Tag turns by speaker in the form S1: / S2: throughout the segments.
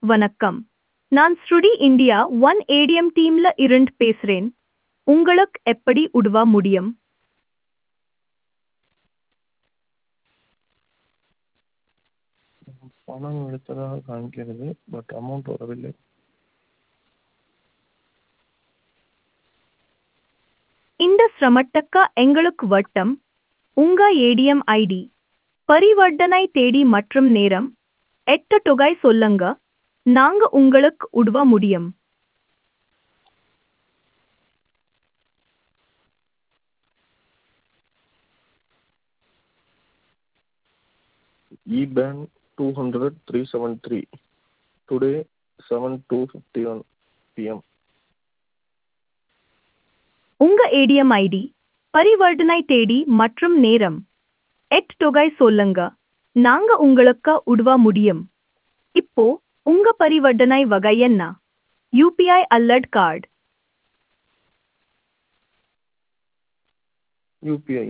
S1: வணக்கம் நான் ஸ்ருடி இந்தியா ஒன் ஏடிஎம் டீம்ல இருந்து பேசுறேன் உங்களுக்கு எப்படி உதவ முடியும்
S2: பணம் எடுத்ததாக காண்கிறது பட் அமௌண்ட் வரவில்லை
S1: இந்த சிரமத்துக்கு எங்களுக்கு வட்டம் உங்க ஏடிஎம் ஐடி பரிவர்த்தனை தேதி மற்றும் நேரம் எட்டு தொகை சொல்லுங்க நாங்க உங்களுக்கு உதவ முடியும்
S2: இபேன் two hundred three seven three today seven two fifty one PM
S1: உங்க ஏடிஎம் ஐடி பரிவர்த்தனை தேதி மற்றும் நேரம் எட் தொகை சொல்லுங்க நாங்க உங்களுக்கு உதவ முடியும் இப்போ உங்க பரிவர்த்தனை வகை என்ன யூபிஐ அல்லட் கார்டு
S2: யூபிஐ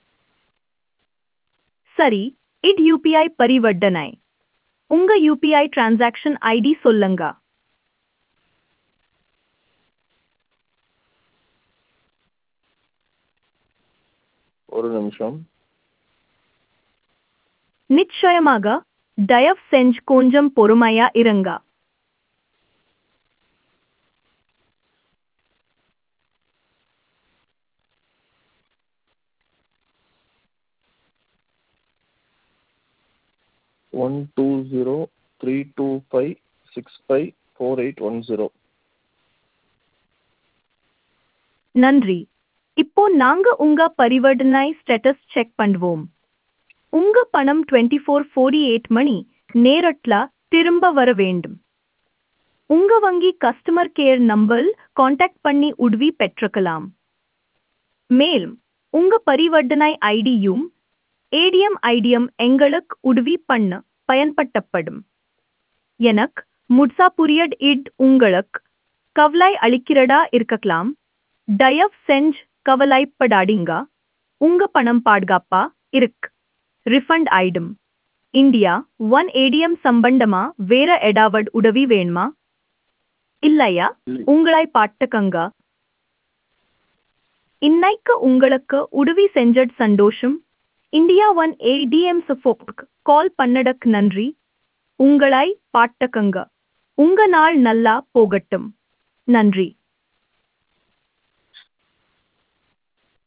S1: சரி இட் யூபிஐ பரிவர்த்தனை உங்க யூபிஐ டிரான்சாக்ஷன் ஐடி சொல்லுங்க
S2: ஒரு நிமிஷம்
S1: நிச்சயமாக தயவு செஞ்சு கொஞ்சம் பொறுமையா இருங்க
S2: one two zero three two five six five four eight one zero
S1: நன்றி இப்போ நாங்க உங்க பரிவர்த்தனை ஸ்டேட்டஸ் செக் பண்ணுவோம் உங்க பணம் டுவெண்ட்டி ஃபோர் ஃபோர்டி எயிட் மணி நேரட்ல திரும்ப வர வேண்டும் உங்க வங்கி கஸ்டமர் கேர் நம்பர் காண்டாக்ட் பண்ணி உதவி பெற்றுக்கலாம் மேலும் உங்க பரிவர்த்தனை ஐடியும் ஏடிஎம் ஐடியும் எங்களுக்கு உதவி பண்ண பயன்படுத்தப்படும் எனக்கு முட்சா புரியட் இட் உங்களுக்கு கவலை அளிக்கிறதா இருக்கலாம் தயவு செஞ்சு கவலைப்படாதீங்க உங்க பணம் பாதுகாப்பா இருக்கு ரிஃபண்ட் ஆயிடும் இந்தியா ஒன் ஏடிஎம் சம்பந்தமா வேற ஏதாவது உதவி வேணுமா இல்லையா
S2: இல்லை
S1: உங்களை பாட்டுக்கங்க இன்னைக்கு உங்களுக்கு உதவி செஞ்சது சந்தோஷம் India one ATM support call பண்ணடக்கு நன்றி உங்களை பாட்டுக்கங்க உங்க நாள் நல்லா போகட்டும் நன்றி